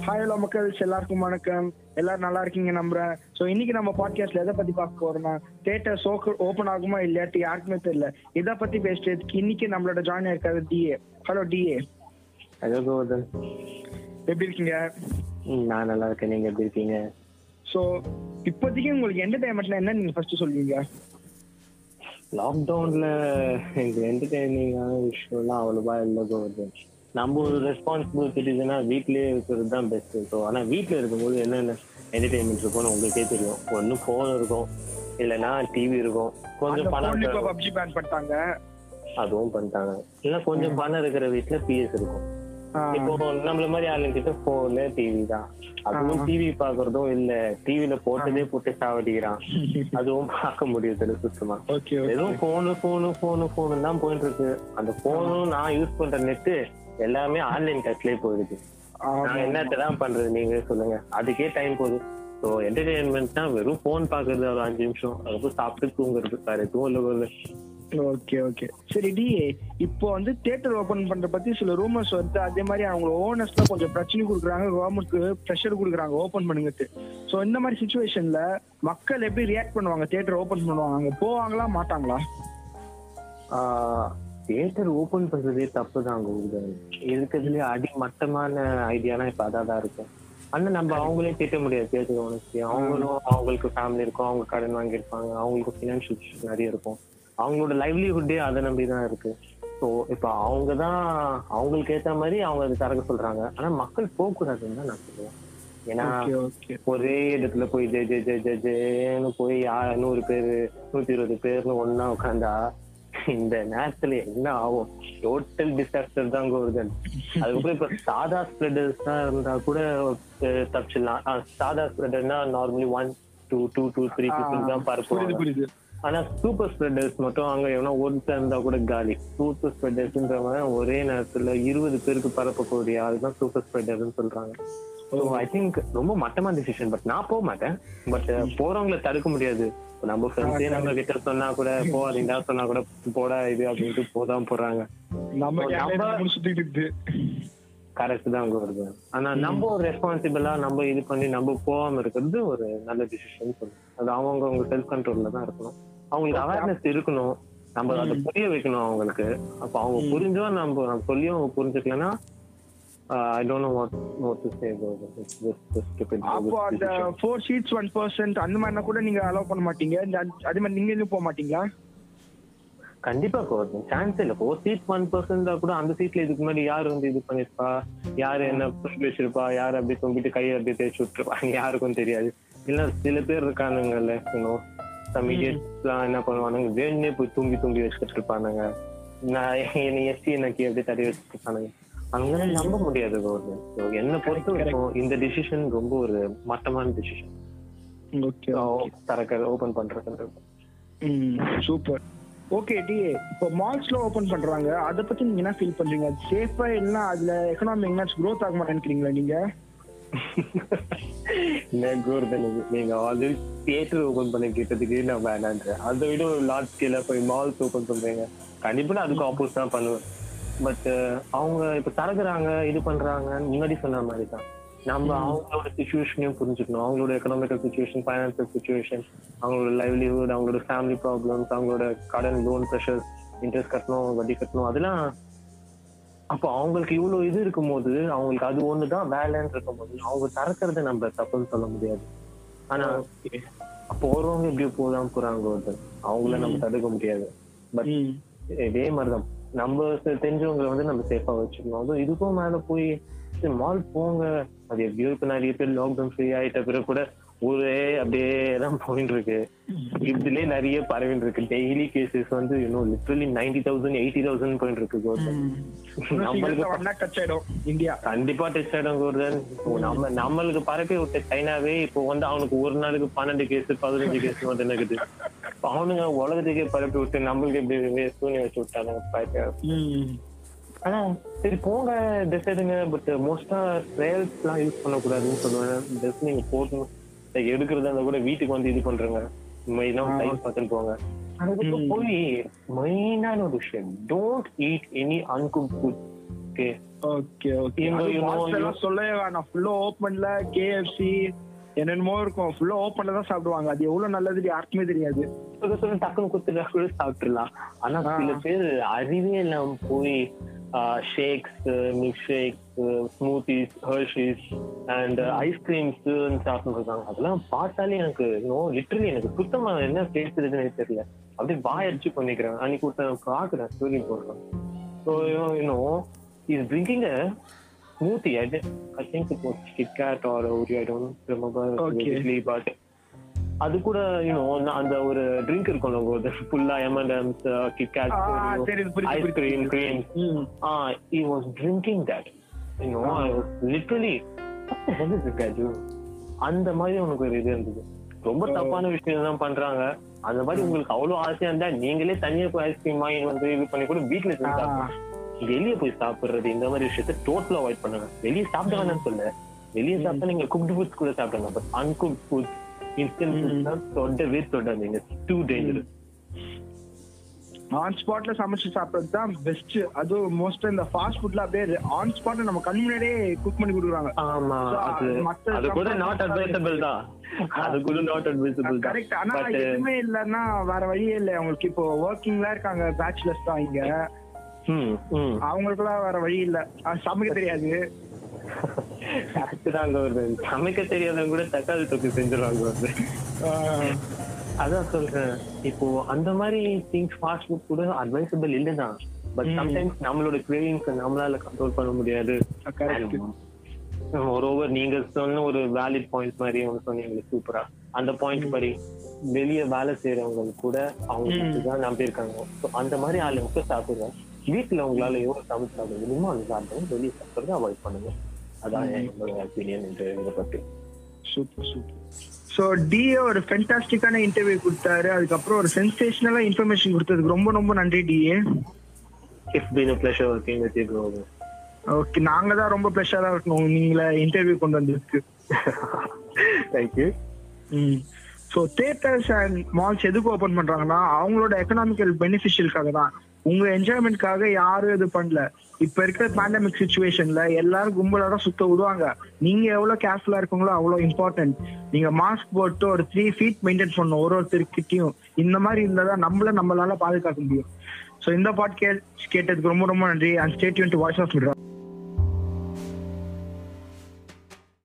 Hi hello மக்கள்ஸ் எல்லாருக்கும் வணக்கம் எல்லாரும் நல்லா இருக்கீங்க நம்புறேன் ஸோ இன்னைக்கு நம்ம பாட்காஸ்ட்ல எதை பத்தி பார்க்க போறோம்னா தேட்டர் சோக்கு ஓப்பன் ஆகுமா இல்லையாட்டி யாருக்குமே தெரியல இதை பத்தி பேசுறதுக்கு இன்னைக்கு நம்மளோட ஜாயின் இருக்காரு DA hello DA hello Govardhan எப்படி இருக்கீங்க ம், நான் நல்லா இருக்கேன் நீங்க எப்படி இருக்கீங்க ஸோ இப்போதைக்கு உங்களுக்கு என்டர்டைன்மெண்ட்ல என்ன நீங்க ஃபர்ஸ்ட் சொல்வீங்க லாக்டவுன்ல எனக்கு என்டர்டைனிங்கான விஷயம்லாம் அவ்வளவா இல்லை கோவர்தன் நம்ம ஒரு ரெஸ்பான்சிபிள் சிட்டிசனா வீட்லயே இருக்கிறது தான் பெஸ்ட் ஸோ ஆனா வீட்ல இருக்கும்போது என்னென்ன என்டர்டைன்மெண்ட் இருக்கும்னு உங்களுக்கே தெரியும் ஒண்ணு ஃபோன் இருக்கும் இல்லைன்னா டிவி இருக்கும் கொஞ்சம் அந்த பணம் phone இப்போ இருக்கிற- பப்ஜி பேன் பண்ணிட்டாங்க அதுவும் பண்ணிட்டாங்க இல்ல கொஞ்சம் பணம் இருக்கிற வீட்ல பிஎஸ் இருக்கும் ஆ, இப்போ நம்மள மாதிரி ஆளுங்க கிட்ட போன்ல டிவி தான் அதுவும் டிவி பாக்குறதும் இல்ல டிவில போட்டதே போட்டு சாவடிக்கிறான் அதுவும் பார்க்க முடியுது சுத்தமா ஓகே ஓகே வெறும் போனு போனு போனு போனு தான் போயிட்டு இருக்கு அந்த போனும் நான் யூஸ் பண்ற நெட்டு எல்லாமே ஆன்லைன் கிளாஸ்லயே போயிடுது நான் என்னத்தான் பண்றது நீங்க சொல்லுங்க அதுக்கே டைம் போகுது ஸோ என்டர்டைன்மெண்ட்னா வெறும் போன் பாக்குறது ஒரு அஞ்சு நிமிஷம் அதுக்கப்புறம் சாப்பிட்டு தூங்குறது வேற எதுவும் இல்லை இல்லை ஓகே ஓகே சரி டி இப்போ வந்து தியேட்டர் ஓபன் பண்ற பத்தி சில ரூமர்ஸ் வருது அதே மாதிரி அவங்க ஓனர்ஸ்ல கொஞ்சம் பிரச்சனை கொடுக்குறாங்க கவர்மெண்ட்க்கு ப்ரெஷர் கொடுக்குறாங்க ஓபன் பண்ணுங்கட்டு ஸோ இந்த மாதிரி சுச்சுவேஷன்ல மக்கள் எப்படி ரியாக்ட் பண்ணுவாங்க தியேட்டர் ஓபன் பண்ணுவாங்க அங்க போவாங்களா மாட்டாங்களா தியேட்டர் ஓபன் பண்றதே தப்பு தான் இருக்கிறதுலயே அடிமட்டமான ஐடியானா இப்ப அதான் தான் இருக்கு ஆனா நம்ம அவங்களே திட்ட முடியாது தியேட்டர் ஓனர்ஸ்க்கு அவங்களும் அவங்களுக்கு ஃபேமிலி இருக்கும் அவங்க கடன் வாங்கியிருப்பாங்க அவங்களுக்கு ஃபினான்ஷியல் இஷ்யூஸ் நிறைய இருக்கும் அவங்களோட லைவ்லிஹுட்டே அதை நம்பி தான் இருக்கு ஸோ இப்போ அவங்க தான் அவங்களுக்கு ஏத்த மாதிரி அவங்க அது திறக்க சொல்றாங்க ஆனா மக்கள் போகக்கூடாதுன்னு தான் நான் சொல்லுவேன் ஏன்னா ஓகே ஓகே ஒரே இடத்துல போய் ஜே ஜே ஜே ஜே ஜேன்னு போய் யா- நூறு பேர் நூத்தி இருபது பேர்னு ஒண்ணா உட்காந்தா இந்த நேரத்துல என்ன ஆகும் டோட்டல் டிசாஸ்டர் தான் வருது அதுக்கப்புறம் இப்ப சாதா ஸ்ப்ரெடர்ஸ் தான் இருந்தா கூட அஹ், தப்பிச்சிடலாம் ஆஹ், சாதா ஸ்ப்ரெடர்னா normally one two two two three people தான் புரியுது பரப்புவாங்க புரியுது ஆனா சூப்பர் ஸ்ப்ரெடர்ஸ் மட்டும் அங்க எவனா ஒருத்தர் இருந்தா கூட காலி சூப்பர் ஸ்ப்ரெடர்ஸ்ன்றவன் ஒரே நேரத்துல இருபது பேருக்கு பரப்பக்கூடிய ஆள் தான் சூப்பர் ஸ்ப்ரெடர்னு சொல்றாங்க ஸோ ஐ திங்க் ரொம்ப மட்டமான டிசிஷன் பட் நான் போக மாட்டேன் பட் போறவங்களை தடுக்க முடியாது இப்ப நம்ம ஃப்ரெண்ட்ஸே நம்ம கிட்ட சொன்னா கூட போகாதீங்கடா சொன்னா கூட போடா இது அப்படின்ட்டு போதான் போறாங்க நம்ம So, கேரளா நம்ம- மூணு சுத்திட்டு இருக்கு கரெக்ட் தான் அங்க வருது ஆனா நம்ம ஒரு ரெஸ்பான்சிபிளா நம்ம இது பண்ணி நம்ம போகாம இருக்கிறது ஒரு நல்ல டிசிஷன் சொல்லுவோம் அது அவங்க அவங்க செல்ஃப் கண்ட்ரோல்ல தான் இருக்கணும் அவங்களுக்கு அவேர்னஸ் இருக்கணும் நம்ம அதை புரிய வைக்கணும் அவங்களுக்கு அப்ப அவங்க புரிஞ்சோ நம்ம நம்ம சொல்லியும் அவங்க புரிஞ்சுக்கலன்னா I don't know what what to say அப்போ அந்த ஃபோர் சீட்ஸ் ஒன் பர்சன்ட் அந்த மாதிரினா கூட நீங்க அலோவ் பண்ண மாட்டீங்க இந்த அஞ்சு- அதே மாதிரி நீங்க எதுவும் போக மாட்டீங்களா கண்டிப்பா கோவம் சான்ஸ் இல்ல ஃபோர் சீட் ஒன் பர்சன்ட் கூட அந்த சீட்ல இதுக்கு முன்னாடி யார் வந்து இது பண்ணிருப்பா யாரு என்ன புஷ் வச்சிருப்பா யார் அப்படி தொங்கிட்டு கையை அப்படியே தேய்ச்சி விட்டுருப்பாங்க யாருக்கும் தெரியாது இல்ல சில பேர் இருக்கானுங்கல்ல இன்னும் சம் இடியட்ஸ்லாம் என்ன பண்ணுவானுங்க வேணுனே போய் தூங்கி தூங்கி வச்சுட்டு இருப்பானுங்க நான் என்ன எஸ்டி எனக்கு எப்படி தடவி வச்சுட்டு இருப்பானுங்க அவங்களால நம்ப முடியாது கவர்மெண்ட் என்ன பொறுத்த வரைக்கும் இந்த டிசிஷன் ரொம்ப ஒரு மட்டமான டிசிஷன் ஓகே தரக்க ஓபன் பண்றது சூப்பர் ஓகே டி இப்போ மால்ஸ்ல ஓபன் பண்றாங்க அத பத்தி நீங்க என்ன ஃபீல் பண்றீங்க அது சேஃபா இல்லைன்னா அதுல எக்கனாமி எங்கேயாச்சும் growth ஆக மாட்டேங்கிறீங்களா நீங்க கோர்தன் நீங்க ஆல்ரெடி தியேட்டர் ஓபன் பண்ணி கேட்டதுக்கு நான் வேணான்றேன் அதை விட ஒரு லார்ஜ் ஸ்கேல போய் மால்ஸ் ஓபன் பண்றீங்க கண்டிப்பா நான் அதுக்கு ஆப்போசிட் தான் பண்ணுவேன் பட் அவங்க இப்ப திறக்குறாங்க இது பண்றாங்க முன்னாடி சொன்ன மாதிரி தான் நம்ம அவங்களோட சுச்சுவேஷனையும் புரிஞ்சுக்கணும் அவங்களோட எக்கனாமிக்கல் சுச்சுவேஷன் ஃபைனான்சியல் சுச்சுவேஷன் அவங்களோட லைவ்லிஹுட் அவங்களோட ஃபேமிலி ப்ராப்ளம்ஸ் அவங்களோட கடன் லோன் ப்ரெஷர்ஸ் இன்ட்ரெஸ்ட் கட்டணும் வட்டி கட்டணும் அதெல்லாம் அப்போ அவங்களுக்கு இவ்வளவு இது இருக்கும்போது அவங்களுக்கு அது ஒண்ணுதான் வேலைன்னு இருக்கும்போது அவங்க திறக்கிறத நம்ம தப்புன்னு சொல்ல முடியாது ஆனா போறவங்க எப்படி போதான் போறாங்க ஒருத்தர் அவங்கள நம்ம தடுக்க முடியாது பட் இதே மாதிரிதான் நம்ம தெ- தெரிஞ்சவங்களை வந்து நம்ம சேஃபா வச்சுக்கணும் அதுவும் இதுக்கும் மேல போய் மால் போங்க அது எப்படியோ இப்ப நிறைய பேர் லாக்டவுன் ஃப்ரீ ஆயிட்ட பிறகு கூட ஊரே அப்படியே தான் போயிட்டு இருக்கு இதுலயே நிறைய பரவிட்டு இருக்கு டெய்லி கேசஸ் வந்து இன்னும் literally ninety thousand eighty thousand போயிட்டு இருக்கு கவர்மெண்ட் நம்மளுக்கு டச் ஆயிடும் இந்தியா கண்டிப்பா டெஸ்ட் ஆயிடும் குருதன் இப்போ நம்ம நம்மளுக்கு பரப்பி விட்ட சைனாவே இப்போ வந்து அவனுக்கு ஒரு நாளுக்கு பன்னெண்டு கேஸ் பதினஞ்சு கேஸ் வந்து இருக்குது இப்ப அவனுங்க உலகத்துக்கே பரப்பி விட்டு நம்மளுக்கு எப்படி சூனியம் வச்சு விட்டானுங்க பாக்க ஆனா சரி போங்க ட்ரெஸ் எடுங்க பட் மோஸ்டா ட்ரையல்ஸ் எல்லாம் யூஸ் பண்ணக்கூடாதுன்னு சொல்லுவேன் ட்ரெஸ் நீங்க போடணும் Like எடுக்கிறதா இருந்தா கூட வீட்டுக்கு வந்து இது பண்றேங்க மெயினா டைம் பார்த்துட்டு போங்க அதுக்கப்புறம் போய் மெயினான ஒரு விஷயம் don't eat any uncook food okay okay okay இவங்க, you know, எல்லாம் சொல்லவே வேணாம் ஃபுல்லா ஓப்பன்ல கேஎஃப்சி என்னென்னமோ இருக்கும் ஃபுல்லா ஓப்பன்ல தான் சாப்பிடுவாங்க அது எவ்வளவு நல்லது யாருக்குமே தெரியாது சொல்ல சொல்ல டக்குனு குத்துட்டா கூட சாப்பிட்டுலாம் ஆனா ஆ. சில பேர் அறிவே இல்லாம போய் shakes milk shakes smoothies Hershey's and ice creams சாப்பிட்டுருக்காங்க அதெல்லாம் பார்த்தாலே எனக்கு இன்னும் லிட்டரலி எனக்கு சுத்தமா என்ன பேசுறதுன்னு தெரியல அப்படியே வாயடிச்சு பண்ணிக்கிறேன் அன்னைக்கு ஒருத்தன் பாக்குறேன் ஸ்டோரி போடுறேன் ஸோ இன்னும் is drinking a smoothie I I think it was Kit Kat or ஒரு I don't Okay. Remember but அது கூட யூனோ அந்த ஒரு ட்ரிங்க் இருக்கும்ல ஒரு ஃபுல்லா எம்என்எம்ஸ் கிட் கேட் ஆ, தெரியுது, புரியுது, ஐஸ்கிரீம் கிரீம் ம். ஆ he was drinking that you know i was literally what the hell is this guy doing அந்த மாதிரி உனக்கு ஒரு இது இருந்தது ரொம்ப தப்பான விஷயம் தான் பண்றாங்க அந்த மாதிரி உங்களுக்கு அவ்வளவு ஆசையா இருந்தா நீங்களே தனியா போய் ஐஸ்கிரீம் வாங்கி வந்து இது பண்ணி கூட வீட்டுல ஆ, செஞ்சு சாப்பிடுங்க. வெளிய போய் சாப்பிடுறது இந்த மாதிரி விஷயத்த டோட்டலா அவாய்ட் பண்ணுங்க வெளிய சாப்பிட வேணாம்னு சொல்ல வெளிய சாப்பிட்டா நீங்க குக்டு ஃபுட்ஸ் கூட சாப்பிடுங்க but uncooked foods instant foods தான் தொடவே தொடாதீங்க டூ டேஞ்சரஸ் ஆன் ஸ்பாட்ல சமைச்சு சாப்பிடுறது தான் பெஸ்ட் அதுவும் மோஸ்ட் இந்த ஃபாஸ்ட் ஃபுட்ல அப்படியே ஆன் ஸ்பாட்ல நம்ம கண் முன்னாடியே குக் பண்ணி கொடுக்குறாங்க ஆமா So, அது மத்த அது கூட சாப்பாடு நாட் அட்வைசபிள் தான் அது கூட நாட் அட்வைசபிள் தான் கரெக்ட் ஆனா பட் எதுவுமே இல்லன்னா வேற வழியே இல்ல அவங்களுக்கு இப்போ ஒர்க்கிங்ல இருக்காங்க பேச்சுலர்ஸ் தான் இங்க ம் ம் அவங்களுக்குலாம் வேற வழி இல்ல அது சமைக்க தெரியாது கரெக்ட் தான் அங்க வருது சமைக்க தெரியாதவங்க கூட தக்காளி தொக்கு செஞ்சிருவாங்க வந்து ஆஹ் அதான் சொல்றேன் இப்போ அந்த மாதிரி திங்ஸ் ஃபாஸ்ட் ஃபுட் கூட அட்வைசபிள் இல்லதான் பட் ம். சம்டைம்ஸ் நம்மளோட கிரேவிங்ஸ் நம்மளால கண்ட்ரோல் பண்ண முடியாது correct. ஓவர் நீங்க சொன்ன ஒரு வேலிட் பாயிண்ட் மாதிரி அவங்க சொன்னீங்க சூப்பரா அந்த பாயிண்ட் படி வெளிய வேலை செய்யறவங்க கூட அவங்க தான் நம்பியிருக்காங்க ஸோ அந்த மாதிரி ஆளுங்க சாப்பிடுங்க வீட்டுல உங்களால எவ்வளவு சமைச்சு சாப்பிட முடியுமோ அந்த சாப்பிடுங்க வெளியே சாப்பிடுறத அவாய்ட் பண்ணுங்க அதான் என்னோட ஒப்பீனியன் இந்த இதை பத்தி சூப்பர் சூப்பர் ஸோ டிஏ ஒரு ஃபென்டாஸ்டிக்கான இன்டர்வியூ கொடுத்தாரு அதுக்கப்புறம் ஒரு சென்சேஷனலா இன்ஃபர்மேஷன் கொடுத்ததுக்கு ரொம்ப ரொம்ப நன்றி DA it's been a pleasure working with you okay நாங்க தான் ரொம்ப ப்ரெஷரா இருக்கணும் நீங்கள இன்டர்வியூ கொண்டு வந்ததுக்கு thank you so theatres and malls எதுக்கு ஓபன் பண்றாங்கன்னா அவங்களோட எக்கனாமிக்கல் பெனிஃபிஷியலுக்காக தான் உங்க என்ஜாய்மெண்ட்காக யாரும் இது பண்ணல இப்ப இருக்கிற பேண்டமிக் சுச்சுவேஷன்ல எல்லாரும் கும்பலா தான் சுத்த விடுவாங்க நீங்க எவ்வளவு கேர்ஃபுல்லா இருக்கீங்களோ அவ்வளவு இம்பார்ட்டன்ட் நீங்க மாஸ்க் போட்டு ஒரு த்ரீ ஃபீட் மெயின்டைன் பண்ணணும் ஒரு ஒருத்தருக்கிட்டையும் இந்த மாதிரி இருந்தா தான் நம்மள நம்மளால பாதுகாக்க முடியும் ஸோ இந்த பாட் கேட்டதுக்கு ரொம்ப ரொம்ப நன்றி and stay tuned to voice of